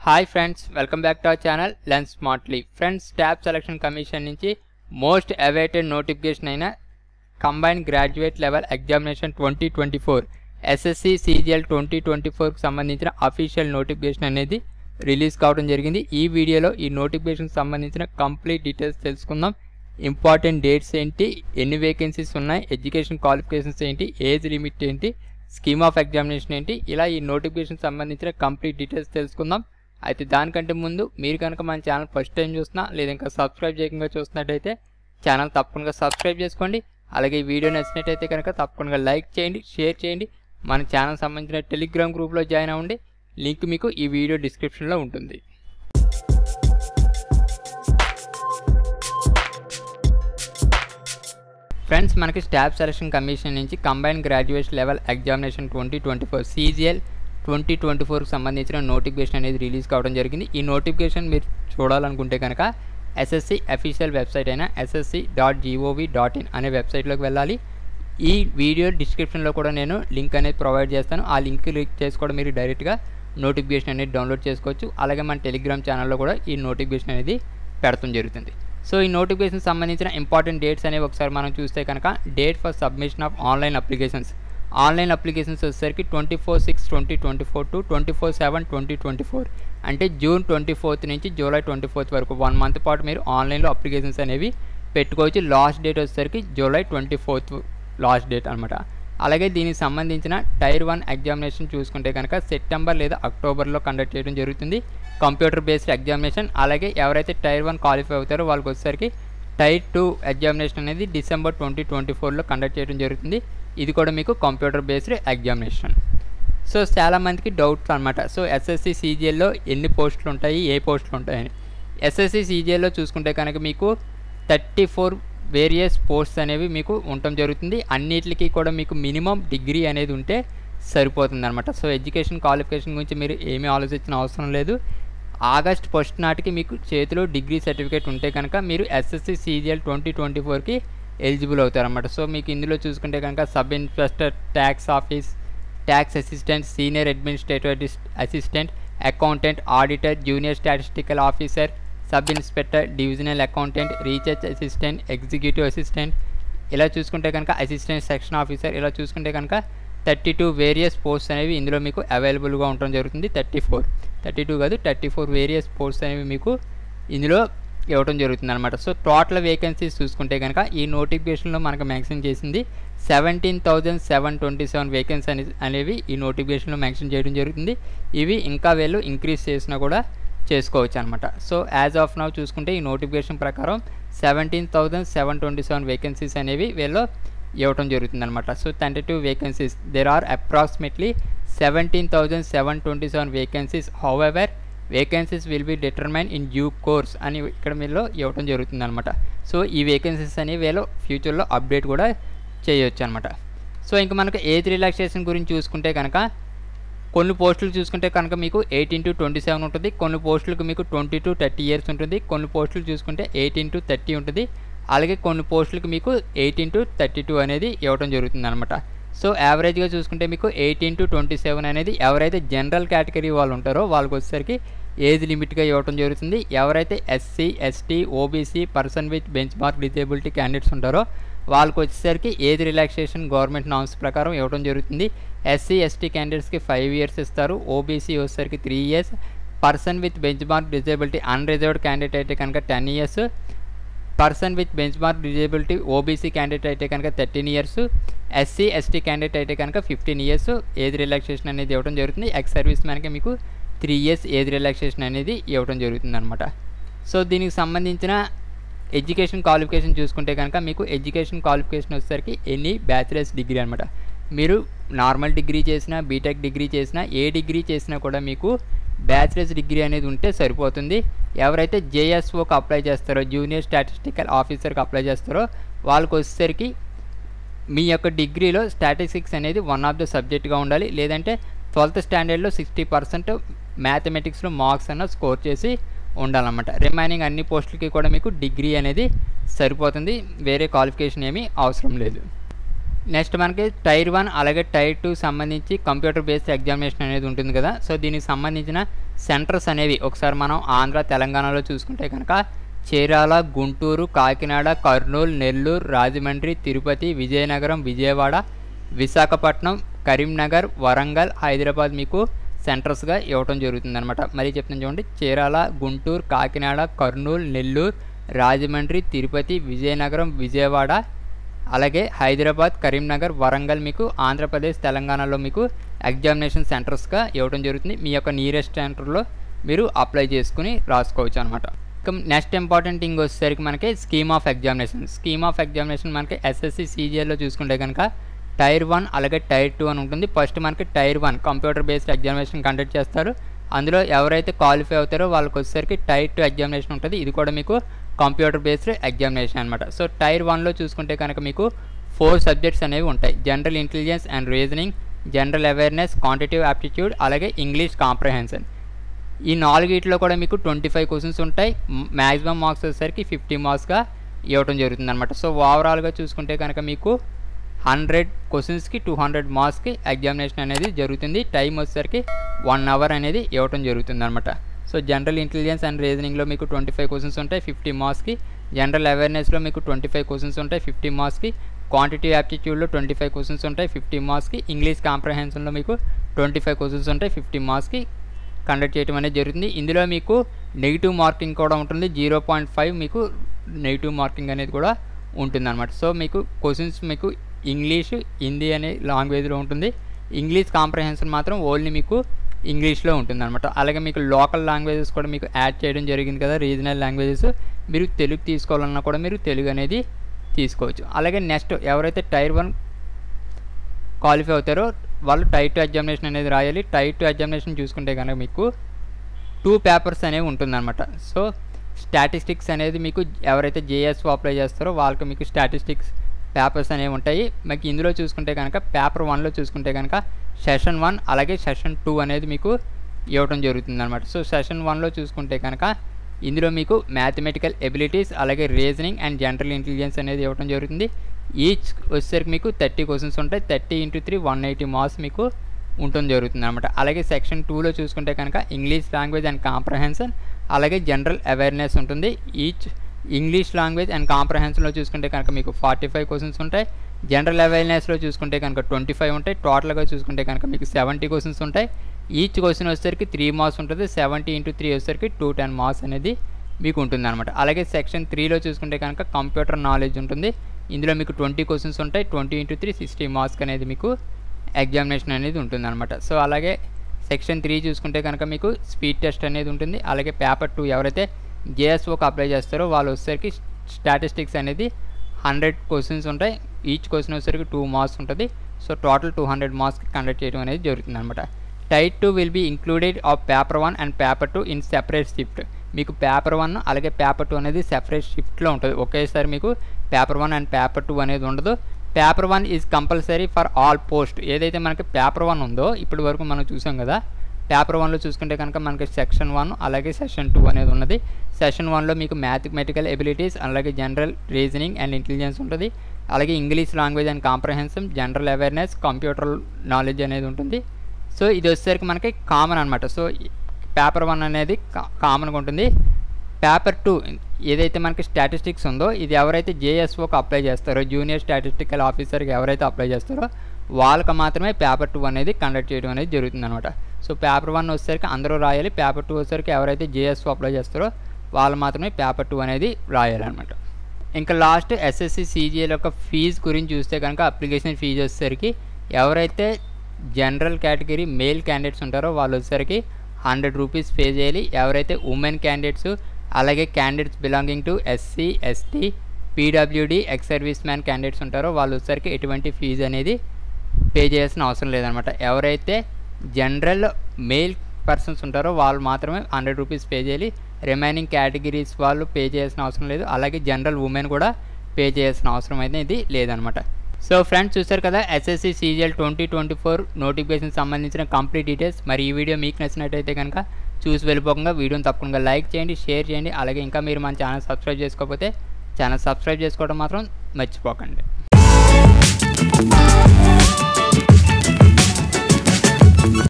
hi friends welcome back to our channel lens smartly friends staff selection commission నుంచి most awaited notification అయిన combine graduate level examination twenty twenty four SSC CGL twenty twenty ఫోర్కి సంబంధించిన official notification అనేది release కావడం జరిగింది ఈ వీడియోలో ఈ నోటిఫికేషన్కి సంబంధించిన కంప్లీట్ డీటెయిల్స్ తెలుసుకుందాం ఇంపార్టెంట్ డేట్స్ ఏంటి ఎన్ని వేకెన్సీస్ ఉన్నాయి ఎడ్యుకేషన్ క్వాలిఫికేషన్స్ ఏంటి ఏజ్ లిమిట్ ఏంటి స్కీమ్ ఆఫ్ ఎగ్జామినేషన్ ఏంటి ఇలా ఈ నోటిఫికేషన్ సంబంధించిన కంప్లీట్ డీటెయిల్స్ తెలుసుకుందాం అయితే దానికంటే ముందు మీరు కనుక మన ఛానల్ ఫస్ట్ టైం చూసినా లేదా ఇంకా సబ్స్క్రైబ్ చేయకుండా చూసినట్టయితే ఛానల్ తప్పకుండా సబ్స్క్రైబ్ చేసుకోండి అలాగే ఈ వీడియో నచ్చినట్టయితే కనుక తప్పకుండా లైక్ చేయండి షేర్ చేయండి మన ఛానల్ సంబంధించిన టెలిగ్రామ్ గ్రూప్లో జాయిన్ అవ్వండి లింక్ మీకు ఈ వీడియో డిస్క్రిప్షన్లో ఉంటుంది ఫ్రెండ్స్ మనకి స్టాఫ్ సెలక్షన్ కమిషన్ నుంచి combine graduation level examination twenty twenty four CGL twenty twenty ఫోర్కి సంబంధించిన నోటిఫికేషన్ అనేది రిలీజ్ కావడం జరిగింది ఈ నోటిఫికేషన్ మీరు చూడాలనుకుంటే కనుక ఎస్ఎస్సి అఫీషియల్ వెబ్సైట్ అయిన SSC dot G O V dot in అనే వెబ్సైట్లోకి వెళ్ళాలి ఈ వీడియో డిస్క్రిప్షన్లో కూడా నేను లింక్ అనేది ప్రొవైడ్ చేస్తాను ఆ లింక్ క్లిక్ చేసి కూడా మీరు డైరెక్ట్గా నోటిఫికేషన్ అనేది డౌన్లోడ్ చేసుకోవచ్చు అలాగే మన టెలిగ్రామ్ ఛానల్లో కూడా ఈ నోటిఫికేషన్ అనేది పెడతాం జరుగుతుంది సో ఈ నోటిఫికేషన్ సంబంధించిన ఇంపార్టెంట్ డేట్స్ అనేవి ఒకసారి మనం చూస్తే కనుక date for submission of online applications online applications వచ్చేసరికి twenty four six twenty twenty four two twenty four seven twenty twenty four అంటే జూన్ ట్వంటీ ఫోర్త్ నుంచి జూలై ట్వంటీ ఫోర్త్ వరకు వన్ మంత్ పాటు మీరు ఆన్లైన్లో అప్లికేషన్స్ అనేవి పెట్టుకోవచ్చు లాస్ట్ డేట్ వచ్చేసరికి July twenty fourth last date అనమాట అలాగే దీనికి సంబంధించిన టైర్ వన్ ఎగ్జామినేషన్ చూసుకుంటే కనుక సెప్టెంబర్ లేదా అక్టోబర్లో కండక్ట్ చేయడం జరుగుతుంది కంప్యూటర్ బేస్డ్ ఎగ్జామినేషన్ అలాగే ఎవరైతే టైర్ వన్ క్వాలిఫై అవుతారో వాళ్ళకి వచ్చేసరికి టైర్ టూ ఎగ్జామినేషన్ అనేది డిసెంబర్ ట్వంటీ ట్వంటీ ఫోర్లో కండక్ట్ చేయడం జరుగుతుంది ఇది కూడా మీకు కంప్యూటర్ బేస్డ్ ఎగ్జామినేషన్ సో చాలామందికి డౌట్స్ అనమాట సో ఎస్ఎస్సి సీజిఎల్లో ఎన్ని పోస్టులు ఉంటాయి ఏ పోస్టులు ఉంటాయని ఎస్ఎస్సి సీజిఎల్లో చూసుకుంటే కనుక మీకు థర్టీ ఫోర్ వేరియస్ పోస్ట్స్ అనేవి మీకు ఉండటం జరుగుతుంది అన్నిటికీ కూడా మీకు మినిమం డిగ్రీ అనేది ఉంటే సరిపోతుంది అనమాట సో ఎడ్యుకేషన్ క్వాలిఫికేషన్ గురించి మీరు ఏమీ ఆలోచించిన అవసరం లేదు ఆగస్ట్ ఫస్ట్ నాటికి మీకు చేతిలో డిగ్రీ సర్టిఫికేట్ ఉంటే కనుక మీరు ఎస్ఎస్సి సీజిఎల్ ట్వంటీ ట్వంటీ ఫోర్కి ఎలిజిబుల్ అవుతారన్నమాట సో మీకు ఇందులో చూసుకుంటే కనుక sub inspector tax office tax assistant senior administrative assistant accountant auditor junior statistical officer sub inspector divisional accountant research assistant executive assistant ఇలా చూసుకుంటే కనుక అసిస్టెంట్ సెక్షన్ ఆఫీసర్ ఇలా చూసుకుంటే కనుక థర్టీ టూ వేరియస్ పోస్ట్స్ అనేవి ఇందులో మీకు అవైలబుల్గా ఉండడం జరుగుతుంది థర్టీ ఫోర్ థర్టీ టూ కాదు థర్టీ ఫోర్ వేరియస్ పోస్ట్స్ అనేవి మీకు ఇందులో ఇవ్వడం జరుగుతుంది అనమాట సో టోటల్ వేకెన్సీస్ చూసుకుంటే కనుక ఈ నోటిఫికేషన్లో మనకు మెన్షన్ చేసింది seventeen thousand seven twenty seven vacancy అనే అనేవి ఈ నోటిఫికేషన్లో మెన్షన్ చేయడం జరుగుతుంది ఇవి ఇంకా వీళ్ళు ఇంక్రీజ్ చేసినా కూడా చేసుకోవచ్చు అనమాట సో యాజ్ ఆఫ్ నౌ చూసుకుంటే ఈ నోటిఫికేషన్ ప్రకారం seventeen thousand seven twenty seven vacancies అనేవి వీళ్ళు ఇవ్వడం జరుగుతుంది అనమాట so tentative vacancies there are approximately seventeen thousand seven twenty seven vacancies however vacancies will be determined in due course అని ఇక్కడ మీరు ఇవ్వడం జరుగుతుంది అనమాట సో ఈ వేకెన్సీస్ అనేవి వీళ్ళు ఫ్యూచర్లో అప్డేట్ కూడా చేయొచ్చు అనమాట సో ఇంకా మనకు ఏజ్ రిలాక్సేషన్ గురించి చూసుకుంటే కనుక కొన్ని పోస్టులు చూసుకుంటే కనుక మీకు ఎయిటీన్ టు ట్వంటీ సెవెన్ ఉంటుంది కొన్ని పోస్టులకు మీకు ట్వంటీ టు థర్టీ ఇయర్స్ ఉంటుంది కొన్ని పోస్టులు చూసుకుంటే ఎయిటీన్ టు థర్టీ ఉంటుంది అలాగే కొన్ని పోస్టులకు మీకు ఎయిటీన్ టు థర్టీ టూ అనేది ఇవ్వడం జరుగుతుంది అనమాట సో యావరేజ్గా చూసుకుంటే మీకు ఎయిటీన్ టు ట్వంటీ సెవెన్ అనేది ఎవరైతే జనరల్ కేటగిరీ వాళ్ళు ఉంటారో వాళ్ళకి వచ్చేసరికి ఏజ్ లిమిట్గా ఇవ్వడం జరుగుతుంది ఎవరైతే SC ST OBC person with bench mark disability candidates ఉంటారో వాళ్ళకి వచ్చేసరికి ఏజ్ రిలాక్సేషన్ గవర్నమెంట్ నామ్స్ ప్రకారం ఇవ్వడం జరుగుతుంది ఎస్సీ ఎస్టీ క్యాండిడేట్స్కి ఫైవ్ ఇయర్స్ ఇస్తారు ఓబీసీ వచ్చేసరికి three years person with bench mark disability unreserved candidate అయితే కనుక ten years person with bench mark disability OBC candidate అయితే కనుక thirteen years SC ST candidate అయితే కనుక ఫిఫ్టీన్ ఇయర్స్ ఏజ్ రిలాక్సేషన్ అనేది ఇవ్వడం జరుగుతుంది ఎక్స్ సర్వీస్ మ్యాన్కి మీకు త్రీ ఇయర్స్ ఏజ్ రిలాక్సేషన్ అనేది ఇవ్వడం జరుగుతుంది అనమాట సో దీనికి సంబంధించిన ఎడ్యుకేషన్ క్వాలిఫికేషన్ చూసుకుంటే కనుక మీకు ఎడ్యుకేషన్ క్వాలిఫికేషన్ వచ్చేసరికి ఎనీ బ్యాచిలర్స్ డిగ్రీ అనమాట మీరు నార్మల్ డిగ్రీ చేసినా బీటెక్ డిగ్రీ చేసినా ఏ డిగ్రీ చేసినా కూడా మీకు బ్యాచిలర్స్ డిగ్రీ అనేది ఉంటే సరిపోతుంది ఎవరైతే జేఎస్ఓకి అప్లై చేస్తారో జూనియర్ స్టాటిస్టికల్ ఆఫీసర్కి అప్లై చేస్తారో వాళ్ళకి వచ్చేసరికి మీ యొక్క డిగ్రీలో స్టాటిస్టిక్స్ అనేది వన్ ఆఫ్ ద సబ్జెక్ట్గా ఉండాలి లేదంటే ట్వెల్త్ స్టాండర్డ్లో సిక్స్టీ పర్సెంట్ మ్యాథమెటిక్స్లో మార్క్స్ అన్న స్కోర్ చేసి ఉండాలన్నమాట రిమైనింగ్ అన్ని పోస్టులకి కూడా మీకు డిగ్రీ అనేది సరిపోతుంది వేరే క్వాలిఫికేషన్ ఏమీ అవసరం లేదు నెక్స్ట్ మనకి టైర్ వన్ అలాగే టైర్ టూ సంబంధించి కంప్యూటర్ బేస్డ్ ఎగ్జామినేషన్ అనేది ఉంటుంది కదా సో దీనికి సంబంధించిన సెంటర్స్ అనేవి ఒకసారి మనం ఆంధ్ర తెలంగాణలో చూసుకుంటే కనుక చీరాల గుంటూరు కాకినాడ కర్నూలు నెల్లూరు రాజమండ్రి తిరుపతి విజయనగరం విజయవాడ విశాఖపట్నం కరీంనగర్ వరంగల్ హైదరాబాద్ మీకు సెంటర్స్గా ఇవ్వటం జరుగుతుందన్నమాట మరీ చెప్తున్నాను చూడండి చీరాల గుంటూరు కాకినాడ కర్నూలు నెల్లూరు రాజమండ్రి తిరుపతి విజయనగరం విజయవాడ అలాగే హైదరాబాద్ కరీంనగర్ వరంగల్ మీకు ఆంధ్రప్రదేశ్ తెలంగాణలో మీకు ఎగ్జామినేషన్ సెంటర్స్గా ఇవ్వడం జరుగుతుంది మీ యొక్క నియరెస్ట్ సెంటర్లో మీరు అప్లై చేసుకుని రాసుకోవచ్చు అనమాట ఇక నెక్స్ట్ ఇంపార్టెంట్ థింగ్ వచ్చేసరికి మనకి scheme of examination scheme of examination మనకి ఎస్ఎస్సి సీజీఎల్లో చూసుకుంటే కనుక టైర్ వన్ అలాగే టైర్ టూ అని ఉంటుంది ఫస్ట్ మనకి tier one computer based examination conduct చేస్తారు అందులో ఎవరైతే క్వాలిఫై అవుతారో వాళ్ళకి వచ్చేసరికి టైర్ టూ ఎగ్జామినేషన్ ఉంటుంది ఇది కూడా మీకు కంప్యూటర్ బేస్డ్ ఎగ్జామినేషన్ అనమాట సో టైర్ వన్లో చూసుకుంటే కనుక మీకు ఫోర్ సబ్జెక్ట్స్ అనేవి ఉంటాయి general intelligence and reasoning general awareness quantitative aptitude అలాగే ఇంగ్లీష్ కాంప్రహెన్షన్ ఈ నాలుగిట్లో కూడా మీకు ట్వంటీ ఫైవ్ క్వశ్చన్స్ ఉంటాయి మ్యాక్సిమం మార్క్స్ వచ్చేసరికి ఫిఫ్టీ మార్క్స్గా ఇవ్వడం జరుగుతుంది అనమాట సో ఓవరాల్గా చూసుకుంటే కనుక మీకు హండ్రెడ్ క్వశ్చన్స్కి టూ హండ్రెడ్ మార్క్స్కి ఎగ్జామినేషన్ అనేది జరుగుతుంది టైం వచ్చేసరికి వన్ అవర్ అనేది ఇవ్వడం జరుగుతుంది అనమాట సో జనరల్ ఇంటెలిజెన్స్ అండ్ రీజనింగ్లో మీకు ట్వంటీ ఫైవ్ క్వశ్చన్స్ ఉంటాయి ఫిఫ్టీ మార్క్స్కి జనరల్ అవేర్నెస్లో మీకు ట్వంటీ ఫైవ్ క్వశ్చన్స్ ఉంటాయి ఫిఫ్టీ మార్క్స్కి క్వాంటిటీ యాప్టిట్యూడ్లో ట్వంటీ ఫైవ్ క్వశ్చన్స్ ఉంటాయి ఫిఫ్టీ మార్క్స్కి ఇంగ్లీష్ కాంప్రహెన్షన్లో మీకు ట్వంటీ ఫైవ్ క్వశ్చన్స్ ఉంటాయి ఫిఫ్టీ మార్క్స్కి కండక్ట్ చేయడం అనేది జరుగుతుంది ఇందులో మీకు నెగిటివ్ మార్కింగ్ కూడా ఉంటుంది జీరో పాయింట్ ఫైవ్ మీకు నెగిటివ్ మార్కింగ్ అనేది కూడా ఉంటుందన్నమాట సో మీకు క్వశ్చన్స్ మీకు ఇంగ్లీష్ హిందీ అనే లాంగ్వేజ్లో ఉంటుంది ఇంగ్లీష్ కాంప్రహెన్షన్ మాత్రం ఓన్లీ మీకు ఇంగ్లీష్లో ఉంటుందన్నమాట అలాగే మీకు లోకల్ లాంగ్వేజెస్ కూడా మీకు యాడ్ చేయడం జరిగింది కదా రీజనల్ లాంగ్వేజెస్ మీరు తెలుగు తీసుకోవాలన్నా కూడా మీరు తెలుగు అనేది తీసుకోవచ్చు అలాగే నెక్స్ట్ ఎవరైతే టైర్ వన్ క్వాలిఫై అవుతారో వాళ్ళు టైర్ టు ఎగ్జామినేషన్ అనేది రాయాలి టైర్ టు ఎగ్జామినేషన్ చూసుకుంటే కనుక మీకు టూ పేపర్స్ అనేవి ఉంటుందన్నమాట సో స్టాటిస్టిక్స్ అనేది మీకు ఎవరైతే జేఎస్ఓ అప్లై చేస్తారో వాళ్ళకి మీకు స్టాటిస్టిక్స్ పేపర్స్ అనేవి ఉంటాయి మీకు ఇందులో చూసుకుంటే కనుక పేపర్ వన్లో చూసుకుంటే కనుక సెషన్ వన్ అలాగే సెషన్ టూ అనేది మీకు ఇవ్వడం జరుగుతుంది అనమాట సో సెషన్ వన్లో చూసుకుంటే కనుక ఇందులో మీకు మ్యాథమెటికల్ ఎబిలిటీస్ అలాగే రీజనింగ్ అండ్ జనరల్ ఇంటెలిజెన్స్ అనేది ఇవ్వడం జరుగుతుంది ఈచ్ వచ్చేసరికి మీకు థర్టీ క్వశ్చన్స్ ఉంటాయి thirty into three one eighty marks మీకు ఉంటుంది జరుగుతుంది అనమాట అలాగే సెక్షన్ టూలో చూసుకుంటే కనుక ఇంగ్లీష్ లాంగ్వేజ్ అండ్ కాంప్రహెన్షన్ అలాగే జనరల్ అవేర్నెస్ ఉంటుంది ఈచ్ ఇంగ్లీష్ లాంగ్వేజ్ అండ్ కాంప్రహెన్షన్లో చూసుకుంటే కనుక మీకు ఫార్టీ ఫైవ్ క్వశ్చన్స్ ఉంటాయి జనరల్ అవేర్నెస్లో చూసుకుంటే కనుక ట్వంటీ ఫైవ్ ఉంటాయి టోటల్గా చూసుకుంటే కనుక మీకు సెవెంటీ క్వశ్చన్స్ ఉంటాయి ఈచ్ క్వశ్చన్ వచ్చేసరికి త్రీ మార్క్స్ ఉంటుంది సెవెంటీ ఇంటూ త్రీ వచ్చేసరికి టూ టెన్ మార్క్స్ అనేది మీకు ఉంటుంది అనమాట అలాగే సెక్షన్ త్రీలో చూసుకుంటే కనుక కంప్యూటర్ నాలెడ్జ్ ఉంటుంది ఇందులో మీకు ట్వంటీ క్వశ్చన్స్ ఉంటాయి twenty into three sixty marks అనేది మీకు ఎగ్జామినేషన్ అనేది ఉంటుందన్నమాట సో అలాగే సెక్షన్ త్రీ చూసుకుంటే కనుక మీకు స్పీడ్ టెస్ట్ అనేది ఉంటుంది అలాగే పేపర్ టూ ఎవరైతే జేఎస్ఓకి అప్లై చేస్తారో వాళ్ళు వచ్చేసరికి స్టాటిస్టిక్స్ అనేది హండ్రెడ్ క్వశ్చన్స్ ఉంటాయి ఈచ్ క్వశ్చన్ వచ్చేసరికి టూ మార్క్స్ ఉంటుంది సో టోటల్ టూ హండ్రెడ్ మార్క్స్కి కండక్ట్ చేయడం అనేది జరుగుతుంది అనమాట tight two will be included of paper one and paper two in separate shift మీకు పేపర్ వన్ అలాగే పేపర్ టూ అనేది సెపరేట్ షిఫ్ట్లో ఉంటుంది ఒకేసారి మీకు paper one and paper two అనేది ఉండదు paper one is compulsory for all post ఏదైతే మనకి పేపర్ వన్ ఉందో ఇప్పటి వరకు మనం చూసాం కదా పేపర్ వన్లో చూసుకుంటే కనుక మనకి సెక్షన్ వన్ అలాగే సెషన్ టూ అనేది ఉన్నది సెషన్ వన్లో మీకు మ్యాథమెటికల్ ఎబిలిటీస్ అలాగే జనరల్ రీజనింగ్ అండ్ ఇంటెలిజెన్స్ ఉంటుంది అలాగే English language and comprehension general awareness computer knowledge అనేది ఉంటుంది సో ఇది వచ్చేసరికి మనకి కామన్ అనమాట సో పేపర్ వన్ అనేది కామన్గా ఉంటుంది పేపర్ టూ ఏదైతే మనకి స్టాటిస్టిక్స్ ఉందో ఇది ఎవరైతే జేఎస్ఓకి అప్లై చేస్తారో జూనియర్ స్టాటిస్టికల్ ఆఫీసర్కి ఎవరైతే అప్లై చేస్తారో వాళ్ళకి మాత్రమే పేపర్ టూ అనేది కండక్ట్ చేయడం అనేది జరుగుతుంది అనమాట సో పేపర్ వన్ వచ్చేసరికి అందరూ రాయాలి పేపర్ టూ వచ్చేసరికి ఎవరైతే జేఎస్ఓ అప్లై చేస్తారో వాళ్ళు మాత్రమే పేపర్ టూ అనేది రాయాలన్నమాట ఇంకా లాస్ట్ ఎస్ఎస్సి సీజీఎల్ యొక్క ఫీజు గురించి చూస్తే కనుక అప్లికేషన్ ఫీజు వచ్చేసరికి ఎవరైతే జనరల్ కేటగిరీ మేల్ క్యాండిడేట్స్ ఉంటారో వాళ్ళు వచ్చేసరికి హండ్రెడ్ రూపీస్ పే చేయాలి ఎవరైతే ఉమెన్ క్యాండిడేట్స్ అలాగే candidates belonging to SC ST PWD ex service man candidates ఉంటారో వాళ్ళు వచ్చేసరికి ఎటువంటి ఫీజు అనేది పే చేయాల్సిన అవసరం లేదనమాట ఎవరైతే జనరల్ మేల్ పర్సన్స్ ఉంటారో వాళ్ళు మాత్రమే హండ్రెడ్ రూపీస్ పే చేయాలి రిమైనింగ్ కేటగిరీస్ వాళ్ళు పే చేయాల్సిన అవసరం లేదు అలాగే జనరల్ ఉమెన్ కూడా పే చేయాల్సిన అవసరం అయితే ఇది లేదనమాట సో ఫ్రెండ్స్ చూసారు కదా SSC CGL twenty twenty four notification సంబంధించిన కంప్లీట్ డీటెయిల్స్ మరి ఈ వీడియో మీకు నచ్చినట్టయితే కనుక చూసి వెళ్ళిపోకుండా వీడియోని తప్పకుండా లైక్ చేయండి షేర్ చేయండి అలాగే ఇంకా మీరు మన ఛానల్ సబ్స్క్రైబ్ చేసుకోకపోతే ఛానల్ సబ్స్క్రైబ్ చేసుకోవడం మాత్రం మర్చిపోకండి